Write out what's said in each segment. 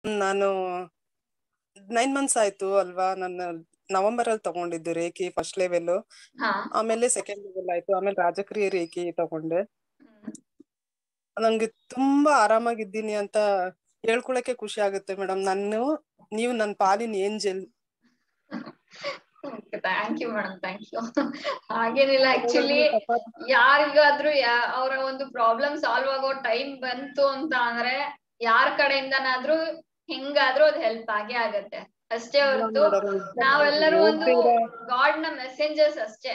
ನಾನು nine months ಆಯ್ತು ಅಲ್ವಾ ನನ್ನ ನವೆಂಬರ್ ಅಲ್ಲಿ ತಗೊಂಡಿದ್ದು ರೇಖಿ ಫಸ್ಟ್ ಲೆವೆಲ್ ಹಾ ಆಮೇಲೆ ಸೆಕೆಂಡ್ ಲೆವೆಲ್ ಆಯ್ತು ಆಮೇಲೆ ರಾಜಕ್ರಿಯ ರೇಖಿ ತಗೊಂಡೆ ನಂಗೆ ತುಂಬಾ ಆರಾಮಾಗಿದ್ದೀನಿ ಅಂತ ಹೇಳ್ಕೊಳಕ್ಕೆ ಖುಷಿ ಆಗುತ್ತೆ ಮೇಡಮ್ ನಾನು ನೀವು ನನ್ನ ಪಾಲಿನ angel thank you madam thank you ಹಾಗೇನಿಲ್ಲ ಆಕ್ಚುಲಿ ಯಾರಿಗಾದ್ರೂ ಯಾ- ಅವರ ಒಂದು ಪ್ರಾಬ್ಲಮ್ ಸಾಲ್ವ್ ಆಗೋ ಟೈಮ್ ಬಂತು ಅಂತ ಅಂದ್ರೆ ಯಾರ ಕಡೆಯಿಂದನಾದ್ರೂ ಹೆಂಗಾದ್ರೂ ಅದ್ ಹೆಲ್ಪ್ ಆಗೇ ಆಗತ್ತೆ ಅಷ್ಟೇ ಹೊರತು ನಾವೆಲ್ಲರೂ ಒಂದು ಗಾಡ್ ನ ಮೆಸೆಂಜರ್ಸ್ ಅಷ್ಟೇ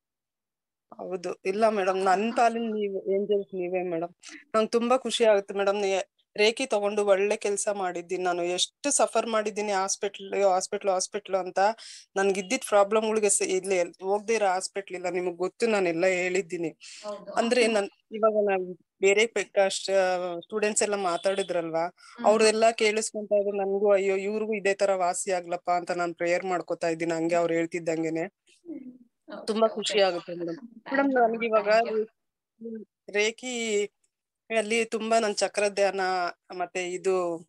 ಹೌದು ಇಲ್ಲ ಮೇಡಮ್ ನನ್ ಪಾಲಿನ ನೀವು ಏಂಜಲ್ಸ್ ನೀವೇ ಮೇಡಮ್ ನಂಗೆ ತುಂಬಾ ಖುಷಿ ಆಗುತ್ತೆ ಮೇಡಮ್ ರೇಖಿ ತಗೊಂಡು ಒಳ್ಳೆ ಕೆಲಸ ಮಾಡಿದ್ದೀನಿ ನಾನು ಎಷ್ಟು ಸಫರ್ ಮಾಡಿದ್ದೀನಿ ಹಾಸ್ಪಿಟ್ಲ್ ಹಾಸ್ಪಿಟ್ಲ್ ಹಾಸ್ಪಿಟ್ಲ್ ಅಂತ ನನ್ಗೆ ಇದ್ದಿದ್ ಪ್ರಾಬ್ಲಮ್ಗಳಿಗೆ ಇಲ್ಲಿ ಹೋಗದೆ ಇರೋ ಹಾಸ್ಪಿಟ್ಲ್ ಇಲ್ಲ ನಿಮಗ್ ಗೊತ್ತು ನಾನೆಲ್ಲ ಹೇಳಿದ್ದೀನಿ ಹೌದು ಅಂದ್ರೆ ನನ್ ಇವಾಗ ನಾವ್ ಬೇರೆ ಸ್ಟೂಡೆಂಟ್ಸ್ ಎಲ್ಲ ಮಾತಾಡಿದ್ರಲ್ವಾ ಅವ್ರೆಲ್ಲಾ ಕೇಳಿಸ್ಕೊಂತ ಇದ್ರು ನನ್ಗೂ ಅಯ್ಯೋ ಇವ್ರಿಗೂ ಇದೇ ತರ ವಾಸಿ ಆಗ್ಲಪ್ಪ ಅಂತ ನಾನ್ ಪ್ರೇಯರ್ ಮಾಡ್ಕೊತಾ ಇದ್ದೀನಿ ಹಂಗೆ ಅವ್ರು ಹೇಳ್ತಿದ್ದಂಗೆನೆ ತುಂಬಾ ಖುಷಿ ಆಗುತ್ತೆ ಮೇಡಮ್ ಮೇಡಮ್ ನನ್ಗೆ ಇವಾಗ ಹ್ಮ್, ರೇಖಿ ಅಲ್ಲಿ ತುಂಬಾ ನನ್ ಚಕ್ರ ಧ್ಯಾನ ಮತ್ತೆ ಇದು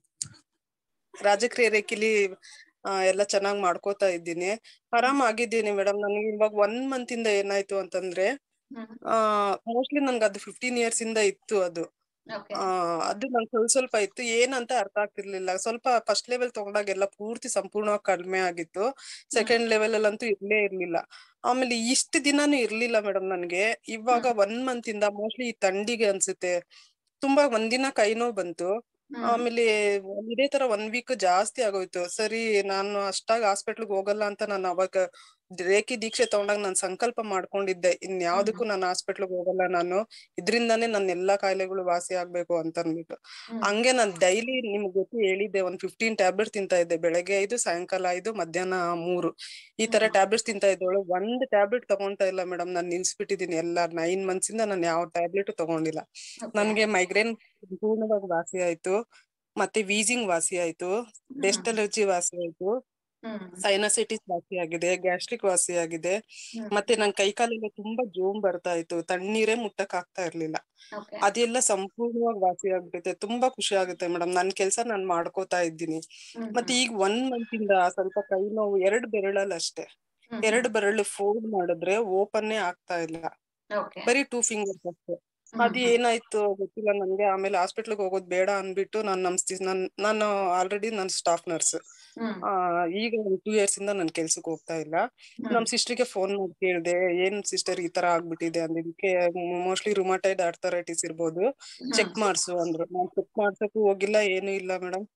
ರಾಜಕ್ರಿಯ ರೇಖಿಲಿ ಆ, ಎಲ್ಲ ಚೆನ್ನಾಗ್ ಮಾಡ್ಕೋತಾ ಇದ್ದೀನಿ ಆರಾಮ್ ಆಗಿದ್ದೀನಿ ಮೇಡಮ್ ನನಗೆ ಇವಾಗ ಒನ್ ಮಂತ್ ಇಂದ ಏನಾಯ್ತು ಅಂತಂದ್ರೆ ಆ ಮೋಸ್ಟ್ಲಿ ನನ್ಗೆ ಅದು ಫಿಫ್ಟೀನ್ ಇಯರ್ಸ್ ಇಂದ ಇತ್ತು ಅದು ಓಕೆ ಆ ಅದು ನಂಗೆ ಸ್ವಲ್ಪ ಸ್ವಲ್ಪ ಇತ್ತು ಏನಂತ ಅರ್ಥ ಆಗ್ತಿರ್ಲಿಲ್ಲ ಸ್ವಲ್ಪ ಫಸ್ಟ್ ಲೆವೆಲ್ ತಗೊಂಡಾಗೆಲ್ಲ ಪೂರ್ತಿ ಸಂಪೂರ್ಣವಾಗಿ ಕಡಿಮೆ ಆಗಿತ್ತು ಸೆಕೆಂಡ್ ಲೆವೆಲ್ ಅಲ್ಲಂತೂ ಇರ್ಲೇ ಇರ್ಲಿಲ್ಲ ಆಮೇಲೆ ಇಷ್ಟು ದಿನಾನು ಇರ್ಲಿಲ್ಲ ಮೇಡಮ್ ನನ್ಗೆ ಇವಾಗ ಒನ್ ಮಂತ್ ಇಂದ ಮೋಸ್ಟ್ಲಿ ಈ ಥಂಡಿಗೆ ಅನ್ಸುತ್ತೆ ತುಂಬಾ ಒಂದಿನ ಕೈ ನೋವು ಬಂತು ಆಮೇಲೆ ಇದೇ ತರ ಒನ್ ವೀಕ್ ಜಾಸ್ತಿ ಆಗೋಯ್ತು ಸರಿ ನಾನು ಅಷ್ಟಾಗ ಹಾಸ್ಪಿಟ್ಲ್ಗೆ ಹೋಗಲ್ಲ ಅಂತ ನಾನು ಅವಾಗ ರೇಖಿ ದೀಕ್ಷೆ ತಗೊಂಡಾಗ ನಾನು ಸಂಕಲ್ಪ ಮಾಡ್ಕೊಂಡಿದ್ದೆ ಇನ್ ಯಾವ್ದಕ್ಕೂ ನಾನು ಹಾಸ್ಪಿಟ್ಲ್ಗೆ ಹೋಗಲ್ಲ ನಾನು ಇದ್ರಿಂದಾನೇ ನನ್ನ ಎಲ್ಲಾ ಕಾಯಿಲೆಗಳು ವಾಸಿ ಆಗ್ಬೇಕು ಅಂತ ಅಂದ್ಬಿಟ್ಟು ಹಂಗೆ ನಾನ್ ಡೈಲಿ ನಿಮ್ಗೆ ಗೊತ್ತು ಹೇಳಿದ್ದೆ ಒಂದ್ ಫಿಫ್ಟೀನ್ ಟ್ಯಾಬ್ಲೆಟ್ ತಿಂತಾ ಇದ್ದೆ ಬೆಳಗ್ಗೆ ಐದು ಸಾಯಂಕಾಲ ಐದು ಮಧ್ಯಾಹ್ನ ಮೂರು ಈ ತರ ಟ್ಯಾಬ್ಲೆಟ್ಸ್ ತಿಂತಾ ಇದ್ದೋಳು ಒಂದ್ ಟ್ಯಾಬ್ಲೆಟ್ ತಗೊಂತಾ ಇಲ್ಲ ಮೇಡಮ್ ನಾನ್ ನಿಲ್ಸ್ಬಿಟ್ಟಿದೀನಿ ಎಲ್ಲಾ ನೈನ್ ಮಂತ್ಸ್ ಇಂದ ನಾನು ಯಾವ ಟ್ಯಾಬ್ಲೆಟ್ ತಗೊಂಡಿಲ್ಲ ನನ್ಗೆ ಮೈಗ್ರೇನ್ ಸಂಪೂರ್ಣವಾಗಿ ವಾಸಿ ಆಯ್ತು ಮತ್ತೆ ವೀಸಿಂಗ್ ವಾಸಿ ಆಯ್ತು ಡೆಸ್ಟ್ ಅಲರ್ಜಿ ವಾಸಿ ಆಯ್ತು ಸೈನಸೈಟಿಸ್ ವಾಸಿ ಆಗಿದೆ ಗ್ಯಾಸ್ಟ್ರಿಕ್ ವಾಸಿ ಆಗಿದೆ ಮತ್ತೆ ನನ್ ಕೈ ಕಾಲೆಲ್ಲ ತುಂಬಾ ಜೋಮ್ ಬರ್ತಾ ಇತ್ತು ತಣ್ಣೀರೇ ಮುಟ್ಟಕ್ ಆಗ್ತಾ ಇರ್ಲಿಲ್ಲ ಅದೆಲ್ಲ ಸಂಪೂರ್ಣವಾಗಿ ವಾಸಿ ಆಗ್ಬಿಟ್ಟಿದೆ ತುಂಬಾ ಖುಷಿ ಆಗುತ್ತೆ ಮೇಡಮ್ ನನ್ ಕೆಲ್ಸ ನಾನ್ ಮಾಡ್ಕೋತಾ ಇದ್ದೀನಿ ಮತ್ತೆ ಈಗ ಒನ್ ಮಂತ್ ಇಂದ ಸ್ವಲ್ಪ ಕೈ ನೋವು ಎರಡ್ ಬೆರಳಲ್ಲಿ ಅಷ್ಟೇ ಎರಡ್ ಬೆರಳು ಫೋಲ್ಡ್ ಮಾಡಿದ್ರೆ ಓಪನ್ನೇ ಆಗ್ತಾ ಇಲ್ಲ ಬರೀ ಟೂ ಫಿಂಗರ್ಸ್ ಅಷ್ಟೇ ಅದ್ ಏನಾಯ್ತು ಗೊತ್ತಿಲ್ಲ ನನ್ಗೆ ಆಮೇಲೆ ಹಾಸ್ಪಿಟ್ಲ್ಗೆ ಹೋಗೋದ್ ಬೇಡ ಅನ್ಬಿಟ್ಟು ನಾನ್ ನಮ್ ಸಿ- ನನ್ ನಾನು ಆಲ್ರೆಡಿ ನನ್ ಸ್ಟಾಫ್ ನರ್ಸ್ ಆ ಈಗ ಟೂ ಇಯರ್ಸ್ ಇಂದ ನನ್ ಕೆಲ್ಸಕ್ಕೆ ಹೋಗ್ತಾ ಇಲ್ಲ ನಮ್ ಸಿಸ್ಟರ್ಗೆ ಫೋನ್ ಮಾಡಿ ಕೇಳ್ದೆ ಏನ್ ಸಿಸ್ಟರ್ ಈ ತರ ಆಗ್ಬಿಟ್ಟಿದೆ ಅಂದಿದ್ದಕ್ಕೆ ಮೋಸ್ಟ್ಲಿ ರುಮಾಟೈಡ್ ಆರ್ಥರೈಟಿಸ್ ಇರ್ಬೋದು ಚೆಕ್ ಮಾಡ್ಸು ಅಂದ್ರು ನಾನ್ ಚೆಕ್ ಮಾಡ್ಸಕ್ಕೂ ಹೋಗಿಲ್ಲ ಏನು ಇಲ್ಲ ಮೇಡಮ್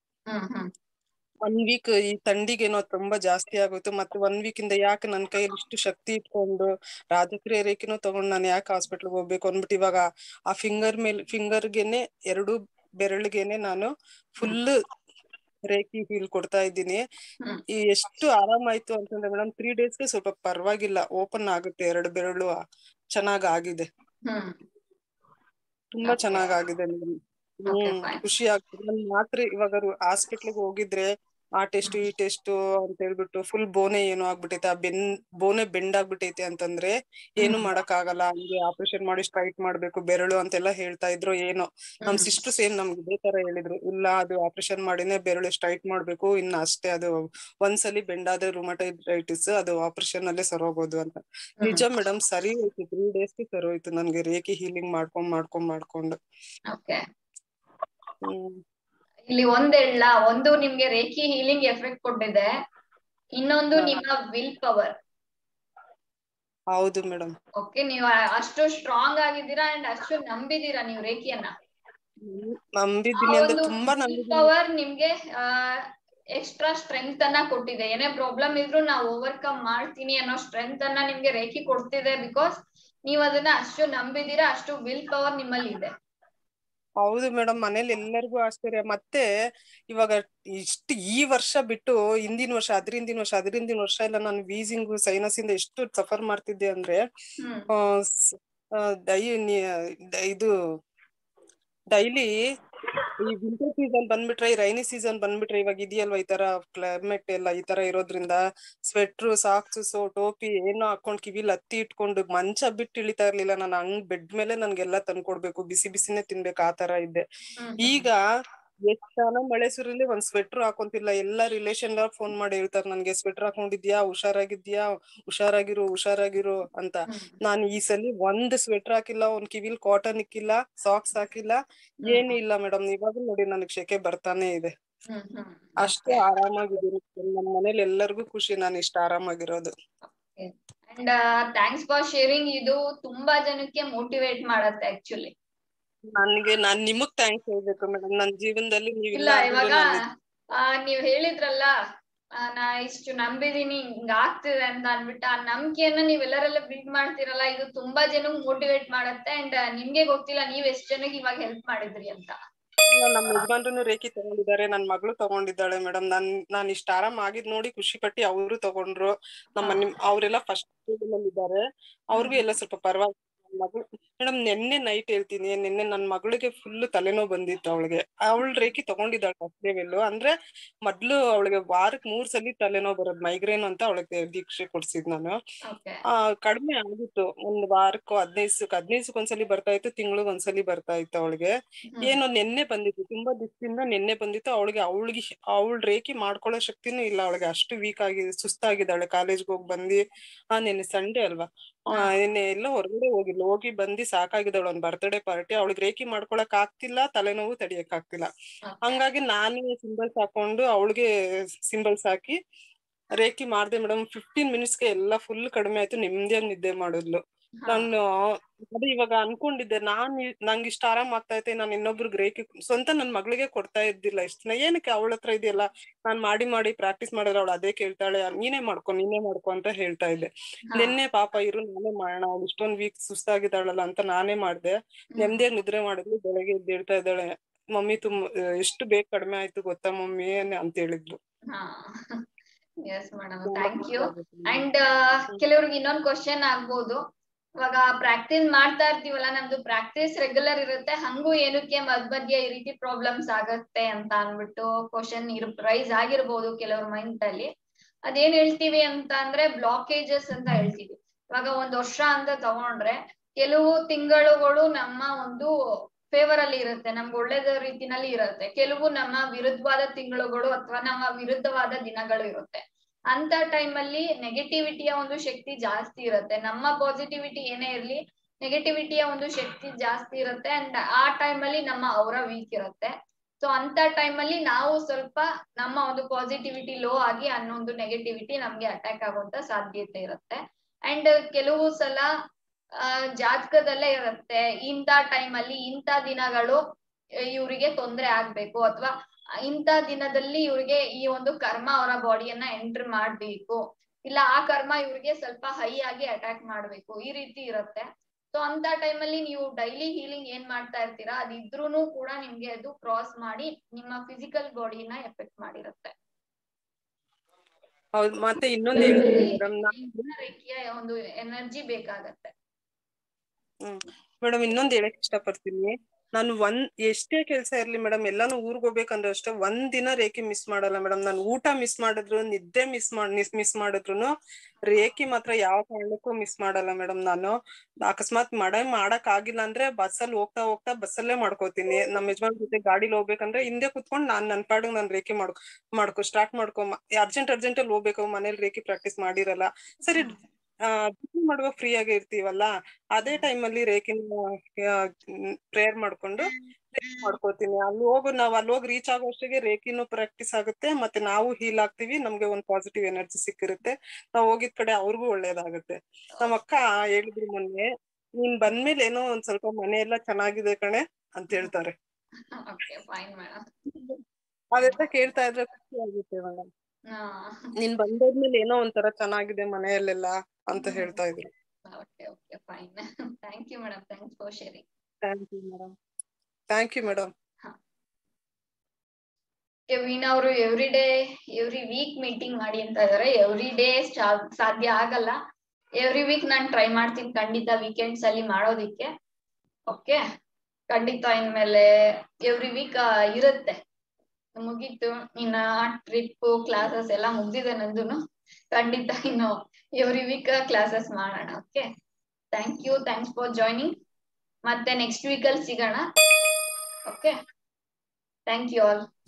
ಒನ್ ವೀಕ್ ಈ ಥಂಡಿಗೇನೋ ತುಂಬಾ ಜಾಸ್ತಿ ಆಗೋಯ್ತು ಮತ್ತೆ ಒನ್ ವೀಕ್ ಇಂದ ಯಾಕೆ ನನ್ ಕೈಯಲ್ಲಿ ಇಷ್ಟು ಶಕ್ತಿ ಇಟ್ಕೊಂಡು ರಾಜಕ್ರಿಯ ರೇಖೆನೂ ತಗೊಂಡ್ ನಾನು ಯಾಕೆ ಹಾಸ್ಪಿಟ್ಲ್ಗೆ ಹೋಗ್ಬೇಕು ಅಂದ್ಬಿಟ್ಟು ಇವಾಗ ಆ ಫಿಂಗರ್ ಮೇಲೆ ಫಿಂಗರ್ಗೆನೆ ಎರಡು ಬೆರಳಿಗೆನೆ ನಾನು ಫುಲ್ ರೇಖಿ ಫೀಲ್ ಕೊಡ್ತಾ ಇದ್ದೀನಿ ಈ ಎಷ್ಟು ಆರಾಮಾಯ್ತು ಅಂತಂದ್ರೆ ಮೇಡಮ್ ತ್ರೀ ಡೇಸ್ಗೆ ಸ್ವಲ್ಪ ಪರವಾಗಿಲ್ಲ ಓಪನ್ ಆಗುತ್ತೆ ಎರಡು ಬೆರಳು ಚೆನ್ನಾಗ್ ಆಗಿದೆ ತುಂಬಾ Okay. ಚೆನ್ನಾಗ್ ಆಗಿದೆ ಮೇಡಮ್ Okay, ಹ್ಮ್ fine. ಖುಷಿ ಆಗ್ತದೆ ನನ್ ಮಾತ್ರ ಇವಾಗ ಹಾಸ್ಪಿಟ್ಲಿಗೆ ಹೋಗಿದ್ರೆ ಆ ಟೆಸ್ಟ್ ಈ ಟೆಸ್ಟ್ ಅಂತ ಹೇಳ್ಬಿಟ್ಟು ಫುಲ್ ಬೋನೆ ಏನೋ ಆಗ್ಬಿಟ್ಟೈತೆ ಆ ಬೆನ್ ಬೋನೆ ಬೆಂಡ್ ಆಗ್ಬಿಟ್ಟೈತೆ ಅಂತಂದ್ರೆ ಏನು ಹ್ಮ್. ಮಾಡಕ್ ಆಗಲ್ಲ ಹಂಗೆ ಆಪರೇಷನ್ ಮಾಡಿ ಸ್ಟ್ರೈಟ್ ಮಾಡ್ಬೇಕು ಬೆರಳು ಅಂತೆಲ್ಲ ಹೇಳ್ತಾ ಇದ್ರು ಏನೋ ನಮ್ ಸಿಸ್ಟರ್ಸ್ ಏನ್ ನಮ್ಗೆ ಇದೇ ತರ ಹೇಳಿದ್ರು ಇಲ್ಲ ಅದು ಆಪರೇಷನ್ ಮಾಡಿನೇ ಬೆರಳು ಸ್ಟ್ರೈಟ್ ಮಾಡ್ಬೇಕು ಇನ್ನ ಅಷ್ಟೇ ಅದು ಒಂದ್ಸಲಿ ಬೆಂಡ್ ಆದ್ರೆ ರುಮಟೈಟಿಸ್ ಅದು ಆಪರೇಷನ್ ಅಲ್ಲೇ ಸರೋಗೋದು ಅಂತ ನಿಜ ಮೇಡಮ್ ಸರಿ ಹೋಯ್ತು ತ್ರೀ ಡೇಸ್ಗೆ ಸರಿ ಹೋಯ್ತು ನನ್ಗೆ ರೇಖಿ ಹೀಲಿಂಗ್ ಮಾಡ್ಕೊಂಡ್ ಮಾಡ್ಕೊಂಡ್ ಮಾಡ್ಕೊಂಡು ಓಕೆ ಹ್ಮ್ ಇಲ್ಲಿ ಒಂದ್ ಹೇಳ ಒಂದು ನಿಮ್ಗೆ ರೇಖಿ ಹೀಲಿಂಗ್ ಎಫೆಕ್ಟ್ ಕೊಟ್ಟಿದೆ ಇನ್ನೊಂದು ಹಾ. ನಿಮ್ಮ ವಿಲ್ ಪವರ್ ಹೌದು ಮೇಡಮ್ ಓಕೆ ನೀವು ಅಷ್ಟು ಸ್ಟ್ರಾಂಗ್ ಆಗಿದ್ದೀರಾ ಅಂಡ್ ಅಷ್ಟು ನಂಬಿದೀರಾ ನೀವು ರೇಖಿಯನ್ನ ನಂಬಿದ್ದೀನಿ ಅಂದ್ರೆ ತುಂಬಾ ವಿಲ್ ನಂಬಿದ್ದೀನಿ ಪವರ್ ನಿಮ್ಗೆ ಎಕ್ಸ್ಟ್ರಾ ಸ್ಟ್ರೆಂತ್ ಅನ್ನ ಕೊಟ್ಟಿದೆ ಏನೇ ಪ್ರಾಬ್ಲಮ್ ಇದ್ರು ನಾವು ಓವರ್ಕಮ್ ಮಾಡ್ತೀನಿ ಅನ್ನೋ ಸ್ಟ್ರೆಂತ್ ಅನ್ನ ನಿಮ್ಗೆ ರೇಖಿ ಕೊಡ್ತಿದೆ ಬಿಕಾಸ್ ನೀವು ಅದನ್ನ ಅಷ್ಟು ನಂಬಿದೀರಾ ಅಷ್ಟು ವಿಲ್ ಪವರ್ ನಿಮ್ಮಲ್ಲಿ ಇದೆ ಹೌದು ಮೇಡಮ್ ಮನೇಲಿ ಎಲ್ಲರಿಗೂ ಆಶ್ಚರ್ಯ ಮತ್ತೆ ಇವಾಗ ಇಷ್ಟು ಈ ವರ್ಷ ಬಿಟ್ಟು ಹಿಂದಿನ ವರ್ಷ ಅದ್ರ ಹಿಂದಿನ ವರ್ಷ ಅದ್ರ ಹಿಂದಿನ ವರ್ಷ ಎಲ್ಲ ನಾನು ವೀಸಿಂಗ್ ಸೈನಸ್ ಇಂದ ಎಷ್ಟು ಸಫರ್ ಮಾಡ್ತಿದ್ದೆ ಅಂದ್ರೆ ಹ್ಮ್ ಆ, ಸ್- ಆ, ಡೈ ನಿ- ಡ- ಇದು ಡೈಲಿ ಈ ವಿಂಟರ್ ಸೀಸನ್ ಬಂದ್ಬಿಟ್ರೆ ಈ ರೈನಿ ಸೀಸನ್ ಬಂದ್ಬಿಟ್ರೆ ಇವಾಗ ಇದೆಯಲ್ವಾ ಈ ತರ ಕ್ಲೈಮೇಟ್ ಎಲ್ಲ ಈ ತರ ಇರೋದ್ರಿಂದ ಸ್ವೆಟ್ರು ಸಾಕ್ಸ್ ಟೋಪಿ ಏನೋ ಹಾಕೊಂಡ್ ಕಿವಿಲ್ ಹತ್ತಿ ಇಟ್ಕೊಂಡು ಮಂಚ ಬಿಟ್ಟು ಇಳಿತಾ ಇರ್ಲಿಲ್ಲ ನಾನು ಹಂಗ್ ಬೆಡ್ ಮೇಲೆ ನನ್ಗೆಲ್ಲ ತಂದ್ಕೊಡ್ಬೇಕು ಬಿಸಿ ಬಿಸಿನೇ ತಿನ್ಬೇಕು ಆ ತರ ಇದ್ದೆ ಹ್ಮ್ ಈಗ ಎಷ್ಟ್ ಸಲ ಮಳೆ ಸುರಿಲಿ ಒಂದ್ ಸ್ವೆಟರ್ ಹಾಕೊಂತಿಲ್ಲ ಎಲ್ಲಾ ರಿಲೇಷನ್ ಫೋನ್ ಮಾಡಿ ಹೇಳ್ತಾರೆ ನನ್ಗೆ ಸ್ವೆಟರ್ ಹಾಕೊಂಡಿದ್ಯಾ ಹುಷಾರಾಗಿದ್ಯಾ ಹುಷಾರಾಗಿರು ಹುಷಾರಾಗಿರು ಅಂತ ನಾನ್ ಈ ಸಲಿ ಒಂದ್ ಸ್ವೆಟರ್ ಹಾಕಿಲ್ಲ ಒಂದ್ ಕಿವಿಲ್ ಕಾಟನ್ ಇಕ್ಕಿಲ್ಲ ಸಾಕ್ಸ್ ಹಾಕಿಲ್ಲ ಏನೂ ಇಲ್ಲ ಮೇಡಮ್ ಇವಾಗ ನೋಡಿ ನನಗ್ ಶೆಕೆ ಬರ್ತಾನೆ ಇದೆ ಅಷ್ಟೇ ಆರಾಮಾಗಿದ್ದೀನಿ ನಮ್ ಮನೇಲಿ ಎಲ್ಲರಿಗೂ ಖುಷಿ ನಾನು ಇಷ್ಟ ಆರಾಮಾಗಿರೋದು ಅಂಡ್ ಥ್ಯಾಂಕ್ಸ್ ಫಾರ್ ಶೇರಿಂಗ್ ಇದು ತುಂಬಾ ಜನಕ್ಕೆ ಮೋಟಿವೇಟ್ ಮಾಡತ್ತೆ ಆಕ್ಚುಲಿ ನನ್ಗೆ ನಾನ್ ನಿಮಗ್ ಥ್ಯಾಂಕ್ಸ್ ಹೇಳ್ಬೇಕು ಮೇಡಮ್ ನನ್ ಜೀವನದಲ್ಲಿ ನೀವ್ ಇಲ್ಲ ಇವಾಗ ಆ ನೀವ್ ಹೇಳಿದ್ರಲ್ಲ ಆ, ನಾ ಇಷ್ಟು ನಂಬಿದೀನಿ ಹಿಂಗ ಆಗ್ತಿದೆ ಅಂತ ಅನ್ಬಿಟ್ಟು ಆ ನಂಬಿಕೆಯನ್ನ ನೀವೆಲ್ಲರೆಲ್ಲ ಬಿಲ್ಡ್ ಮಾಡ್ತಿರಲ್ಲ ಇದು ತುಂಬಾ ಜನಕ್ ಮೋಟಿವೇಟ್ ಮಾಡತ್ತೆ ಅಂಡ್ ನಿಮ್ಗೆ ಗೊತ್ತಿಲ್ಲ ನೀವ್ ಎಷ್ಟ್ ಜನಕ್ಕೆ ಇವಾಗ ಹೆಲ್ಪ್ ಮಾಡಿದ್ರಿ ಅಂತ ನಮ್ಮ ಯಜಮಾನ್ರು ರೇಖಿ ತಗೊಂಡಿದ್ದಾರೆ ನನ್ ಮಗಳು ತಗೊಂಡಿದ್ದಾಳೆ ಮೇಡಮ್ ನಾನ್ ನಾನ್ ಇಷ್ಟ ಆರಾಮ್ ಆಗಿದ್ ನೋಡಿ ಖುಷಿ ಪಟ್ಟಿ ಅವರು ತಗೊಂಡ್ರು ನಮ್ಮ ನಿಮ್ ಅವರೆಲ್ಲ ಫಸ್ಟ್ ಇದ್ದಾರೆ ಅವ್ರಿಗೂ ಎಲ್ಲ ಸ್ವಲ್ಪ ಪರವಾಗಿಲ್ಲ ಮಗಳು ಮೇಡಮ್ ನಿನ್ನೆ ನೈಟ್ ಹೇಳ್ತೀನಿ ನಿನ್ನೆ ನನ್ ಮಗಳಿಗೆ ಫುಲ್ ತಲೆನೋವು ಬಂದಿತ್ತು ಅವಳಿಗೆ ಅವಳು ರೇಖಿ ತಗೊಂಡಿದ್ದಾಳೆ ಫಸ್ಟ್ ಲೆವೆಲ್ ಅಂದ್ರೆ ಮೊದ್ಲು ಅವಳಿಗೆ ವಾರಕ್ ಮೂರ್ ಸಲ ತಲೆನೋವು ಬರೋದು ಮೈಗ್ರೇನ್ ಅಂತ ಅವಳಿಗೆ ದೀಕ್ಷೆ ಕೊಡ್ಸಿದ್ ನಾನು ಓಕೆ ಆ ಕಡಿಮೆ ಆಗಿತ್ತು ಒಂದ್ ವಾರಕ್ಕೂ ಹದಿನೈದು ಹದಿನೈದು ಒಂದ್ಸಲಿ ಬರ್ತಾ ಇತ್ತು ತಿಂಗಳಿಗೆ ಒಂದ್ಸಲಿ ಬರ್ತಾ ಇತ್ತು ಅವಳಿಗೆ ಏನೋ ನಿನ್ನೆ ಬಂದಿತ್ತು ತುಂಬಾ ದಿವಸದಿಂದ ನಿನ್ನೆ ಬಂದಿತ್ತು ಅವಳಿಗೆ ಅವಳಿಗೆ ಅವಳ ರೇಖಿ ಮಾಡ್ಕೊಳ್ಳೋ ಶಕ್ತಿನೂ ಇಲ್ಲ ಅವಳಿಗೆ ಅಷ್ಟು ವೀಕ್ ಆಗಿದೆ ಸುಸ್ತಾಗಿದ್ದಾಳೆ ಕಾಲೇಜ್ಗೆ ಹೋಗಿ ಬಂದಿ ಆ ನಿನ್ನೆ ಸಂಡೇ ಅಲ್ವಾ ಆ ನಿನ್ನೆ ಎಲ್ಲ ಹೊರಗಡೆ ಹೋಗಿಲ್ಲ ಹೋಗಿ ಬಂದಿ ಸಾಕಾಗಿದ್ದಾಳೆ ಒಂದ್ ಬರ್ತ್ಡೇ ಪಾರ್ಟಿ ಅವಳಿಗೆ ರೇಖಿ ಮಾಡ್ಕೊಳಕ್ ಆಗ್ತಿಲ್ಲ ತಲೆನೋವು ತಡಿಯಕ್ ಆಗ್ತಿಲ್ಲ ಹಂಗಾಗಿ ನಾನೇ ಸಿಂಬಲ್ಸ್ ಹಾಕೊಂಡು ಅವಳಿಗೆ ಸಿಂಬಲ್ಸ್ ಹಾಕಿ ರೇಖಿ ಮಾಡ್ದೆ ಮೇಡಮ್ ಫಿಫ್ಟೀನ್ ಮಿನಿಟ್ಸ್ಗೆ ಎಲ್ಲ ಫುಲ್ ಕಡಿಮೆ ಆಯ್ತು ನೆಮ್ಮದಿಯಾಗಿ ನಿದ್ದೆ ಮಾಡಿದ್ಲು ನಾನು ಅದೇ ಇವಾಗ ಅನ್ಕೊಂಡಿದ್ದೆ ನಾನ್ ಇ- ನಂಗ್ ಇಷ್ಟ ಆರಾಮ್ ಆಗ್ತಾ ಐತೆ ನಾನ್ ಇನ್ನೊಬ್ರಿಗೆ ರೇಖಿ ಸ್ವಂತ ನನ್ ಮಗಳಿಗೆ ಕೊಡ್ತಾ ಇದ್ದಿಲ್ಲ ಇಷ್ಟ ದಿನ ಏನಕ್ಕೆ ಅವಳ ಹತ್ರ ಇದೆಯಲ್ಲ ನಾನ್ ಮಾಡಿ ಮಾಡಿ ಪ್ರಾಕ್ಟೀಸ್ ಮಾಡಿದ್ರೆ ಅವಳು ಅದೇ ಕೇಳ್ತಾಳೆ ನೀನೇ ಮಾಡ್ಕೊ ನೀನೇ ಮಾಡ್ಕೊ ಅಂತ ಹೇಳ್ತಾ ಇದ್ದೆ ನಿನ್ನೆ ಪಾಪ ಇರು ನಾನೇ ಮಾಡೋಣ ಅವಳು ಇಷ್ಟೊಂದ್ ವೀಕ್ ಸುಸ್ತಾಗಿದ್ದಾಳಲ್ಲ ಅಂತ ನಾನೇ ಮಾಡ್ದೆ ನೆಮ್ಮದಿಯಾಗಿ ನಿದ್ರೆ ಮಾಡಿದ್ಲು ಬೆಳಗ್ಗೆ ಎದ್ದು ಹೇಳ್ತಾ ಇದ್ದಾಳೆ ಮಮ್ಮಿ ತುಂಬ ಎಷ್ಟು ಬೇಗ ಕಡಿಮೆ ಆಯ್ತು ಗೊತ್ತಾ ಮಮ್ಮಿ ಅಂತ ಹೇಳಿದ್ಲು ಹಾ yes madam thank you and ಕೆಲವ್ರಿಗೆ ಇನ್ನೊಂದ್ ಕ್ವಶನ್ ಆಗ್ಬೋದು ಇವಾಗ ಪ್ರಾಕ್ಟೀಸ್ ಮಾಡ್ತಾ ಇರ್ತೀವಲ್ಲ ನಮ್ದು ಪ್ರಾಕ್ಟೀಸ್ ರೆಗ್ಯುಲರ್ ಇರುತ್ತೆ ಹಂಗೂ ಏನಕ್ಕೆ ಮಧ್ಯ ಮಧ್ಯ ಈ ರೀತಿ ಪ್ರಾಬ್ಲಮ್ಸ್ ಆಗತ್ತೆ ಅಂತ ಅನ್ಬಿಟ್ಟು ಕ್ವಶನ್ ರೈಸ್ ಆಗಿರ್ಬೋದು ಕೆಲವ್ರ ಮೈಂಡ್ ಅಲ್ಲಿ ಅದೇನ್ ಹೇಳ್ತೀವಿ ಅಂತ ಅಂದ್ರೆ ಬ್ಲಾಕೇಜಸ್ ಅಂತ ಹೇಳ್ತೀವಿ ಇವಾಗ ಒಂದ್ ವರ್ಷ ಅಂತ ತಗೊಂಡ್ರೆ ಕೆಲವು ತಿಂಗಳುಗಳು ನಮ್ಮ ಒಂದು ಫೇವರ್ ಅಲ್ಲಿ ಇರುತ್ತೆ ನಮ್ಗೆ ಒಳ್ಳೇದ ರೀತಿನಲ್ಲಿ ಇರುತ್ತೆ ಕೆಲವು ನಮ್ಮ ವಿರುದ್ಧವಾದ ತಿಂಗಳುಗಳು ಅಥವಾ ನಮ್ಮ ವಿರುದ್ಧವಾದ ದಿನಗಳು ಇರುತ್ತೆ ಅಂತ ಟೈಮ್ ಅಲ್ಲಿ ನೆಗೆಟಿವಿಟಿಯ ಒಂದು ಶಕ್ತಿ ಜಾಸ್ತಿ ಇರುತ್ತೆ ನಮ್ಮ ಪಾಸಿಟಿವಿಟಿ ಏನೇ ಇರ್ಲಿ ನೆಗೆಟಿವಿಟಿಯ ಒಂದು ಶಕ್ತಿ ಜಾಸ್ತಿ ಇರುತ್ತೆ ಅಂಡ್ ಆ ಟೈಮ್ ಅಲ್ಲಿ ನಮ್ಮ ಅವರ ವೀಕ್ ಇರುತ್ತೆ ಸೊ ಅಂತ ಟೈಮ್ ಅಲ್ಲಿ ನಾವು ಸ್ವಲ್ಪ ನಮ್ಮ ಒಂದು ಪಾಸಿಟಿವಿಟಿ ಲೋ ಆಗಿ ಅನ್ನೊಂದು ನೆಗೆಟಿವಿಟಿ ನಮ್ಗೆ ಅಟ್ಯಾಕ್ ಆಗುವಂತ ಸಾಧ್ಯತೆ ಇರುತ್ತೆ ಅಂಡ್ ಕೆಲವು ಸಲ ಆ ಜಾತಕದಲ್ಲೇ ಇರುತ್ತೆ ಇಂಥ ಟೈಮ್ ಅಲ್ಲಿ ಇಂಥ ದಿನಗಳು ಇವರಿಗೆ ತೊಂದರೆ ಆಗ್ಬೇಕು ಅಥವಾ ಇಂಥ ದಿನದಲ್ಲಿ ಇವ್ರಿಗೆ ಈ ಒಂದು ಕರ್ಮ ಅವರ ಬಾಡಿಯನ್ನ ಎಂಟರ್ ಮಾಡ್ಬೇಕು ಇಲ್ಲ ಆ ಕರ್ಮ ಇವ್ರಿಗೆ ಸ್ವಲ್ಪ ಹೈ ಆಗಿ ಅಟ್ಯಾಕ್ ಮಾಡ್ಬೇಕು ಈ ರೀತಿ ಇರುತ್ತೆ ಸೊ ಅಂತ ಟೈಮ್ ಅಲ್ಲಿ ನೀವು ಡೈಲಿ ಹೀಲಿಂಗ್ ಏನ್ ಮಾಡ್ತಾ ಇರ್ತೀರಾ ಅದಿದ್ರೂನು ಕೂಡ ನಿಮ್ಗೆ ಅದು ಕ್ರಾಸ್ ಮಾಡಿ ನಿಮ್ಮ ಫಿಸಿಕಲ್ ಬಾಡಿನ ಎಫೆಕ್ಟ್ ಮಾಡಿರುತ್ತೆ ಹೌದು ಮತ್ತೆ ಇನ್ನೊಂದ್ ಹೇಳ್ತೀನಿ ಮೇಡಮ್ ರೇಖೆಯ ಒಂದು ಎನರ್ಜಿ ಬೇಕಾಗತ್ತೆ ಹ್ಮ್ ಮೇಡಮ್ ಇನ್ನೊಂದ್ ಹೇಳಕ್ ಇಷ್ಟಪಡ್ತೀನಿ ನಾನು ಒಂದ್ ಎಷ್ಟೇ ಕೆಲ್ಸ ಇರ್ಲಿ ಮೇಡಮ್ ಎಲ್ಲಾನು ಊರ್ಗ್ ಹೋಗ್ಬೇಕಂದ್ರೆ ಅಷ್ಟೇ ಒಂದ್ ದಿನ ರೇಖೆ ಮಿಸ್ ಮಾಡಲ್ಲ ಮೇಡಮ್ ನಾನು ಊಟ ಮಿಸ್ ಮಾಡಿದ್ರು ನಿದ್ದೆ ಮಿಸ್ ಮಾಡ್ ಮಿಸ್ ಮಾಡಿದ್ರು ರೇಖಿ ಮಾತ್ರ ಯಾವ ಕಾರಣಕ್ಕೂ ಮಿಸ್ ಮಾಡಲ್ಲ ಮೇಡಮ್ ನಾನು ಅಕಸ್ಮಾತ್ ಮಳೆ ಮಾಡಕ್ ಆಗಿಲ್ಲ ಅಂದ್ರೆ ಬಸ್ಸಲ್ಲಿ ಹೋಗ್ತಾ ಹೋಗ್ತಾ ಬಸ್ಸಲ್ಲೇ ಮಾಡ್ಕೋತೀನಿ ನಮ್ಮ ಯಜಮಾನ್ ಜೊತೆ ಗಾಡಿಲಿ ಹೋಗ್ಬೇಕಂದ್ರೆ ಹಿಂದೆ ಕುತ್ಕೊಂಡ್ ನಾನ್ ನನ್ ಪಾಡಿಗೆ ನಾನ್ ರೇಖೆ ಮಾಡ್ಕೊ ಮಾಡ್ಕೊ ಸ್ಟಾರ್ಟ್ ಮಾಡ್ಕೊ ಅರ್ಜೆಂಟ್ ಅರ್ಜೆಂಟ್ ಅಲ್ಲಿ ಹೋಗ್ಬೇಕು ಮನೇಲಿ ರೇಖೆ ಪ್ರಾಕ್ಟೀಸ್ ಮಾಡಿರಲ್ಲ ಸರಿ ಆ ಮಾಡುವಾಗ ಫ್ರೀ ಆಗಿ ಇರ್ತೀವಲ್ಲ ಅದೇ ಟೈಮ್ ಅಲ್ಲಿ ರೇಖಿನ ಪ್ರೇಯರ್ ಮಾಡ್ಕೊಂಡು ಮಾಡ್ಕೋತೀನಿ ಅಲ್ಲಿ ಹೋಗು ನಾವ್ ಅಲ್ಲಿ ಹೋಗಿ ರೀಚ್ ಆಗೋ ಅಷ್ಟಿಗೆ ರೇಖಿನೂ ಪ್ರಾಕ್ಟೀಸ್ ಆಗುತ್ತೆ ಮತ್ತೆ ನಾವು ಹೀಲ್ ಆಗ್ತೀವಿ ನಮ್ಗೆ ಒಂದ್ ಪಾಸಿಟಿವ್ ಎನರ್ಜಿ ಸಿಕ್ಕಿರುತ್ತೆ ನಾವ್ ಹೋಗಿದ್ ಕಡೆ ಅವ್ರಿಗೂ ಒಳ್ಳೇದಾಗುತ್ತೆ ನಮ್ಮ ಅಕ್ಕ ಹೇಳಿದ್ರು ಮೊನ್ನೆ ನೀನ್ ಬಂದ್ಮೇಲೆ ಏನೋ ಒಂದ್ ಸ್ವಲ್ಪ ಮನೆ ಎಲ್ಲ ಚೆನ್ನಾಗಿದೆ ಕಣೆ ಅಂತ ಹೇಳ್ತಾರೆ ಓಕೆ ಫೈನ್ ಮೇಡಮ್ ಅದೆಲ್ಲ ಕೇಳ್ತಾ ಇದ್ರೆ ಖುಷಿ ಆಗುತ್ತೆ ಮೇಡಮ್ ನೀನ್ ಬಂದಾದ್ಮೇಲೆ ಏನೋ ಒಂಥರ ಚೆನ್ನಾಗಿದೆ ಮನೆಯಲ್ಲೆಲ್ಲ ಅಂತ ಹೇಳ್ತಾ ಇದ್ರು okay okay fine thank you madam thanks for sharing thank you madam thank you madam Veena ಅವರು every day every week meeting ಮಾಡಿ ಅಂತ ಇದಾರೆ ಎವ್ರಿ ಡೇ ಸಾಧ್ಯ ಆಗಲ್ಲ ಎವ್ರಿ ವೀಕ್ ನಾನ್ ಟ್ರೈ ಮಾಡ್ತೀನಿ ಖಂಡಿತ ವೀಕೆಂಡ್ಸ್ ಅಲ್ಲಿ ಮಾಡೋದಿಕ್ಕೆ ಓಕೆ ಖಂಡಿತ ಇನ್ಮೇಲೆ ಎವ್ರಿ ವೀಕ್ ಇರುತ್ತೆ ಮುಗೀತು ಇನ್ನ ಟ್ರಿಪ್ ಕ್ಲಾಸಸ್ ಎಲ್ಲ ಮುಗ್ದಿದೆ ನಂದುನು ಖಂಡಿತ ಇನ್ನು ಎವ್ರಿ ವೀಕ್ ಕ್ಲಾಸಸ್ ಮಾಡೋಣ okay thank you thanks for joining ಮತ್ತೆ ನೆಕ್ಸ್ಟ್ ವೀಕ್ ಅಲ್ಲಿ ಸಿಗೋಣ ಓಕೆ ಥ್ಯಾಂಕ್ ಯು ಆಲ್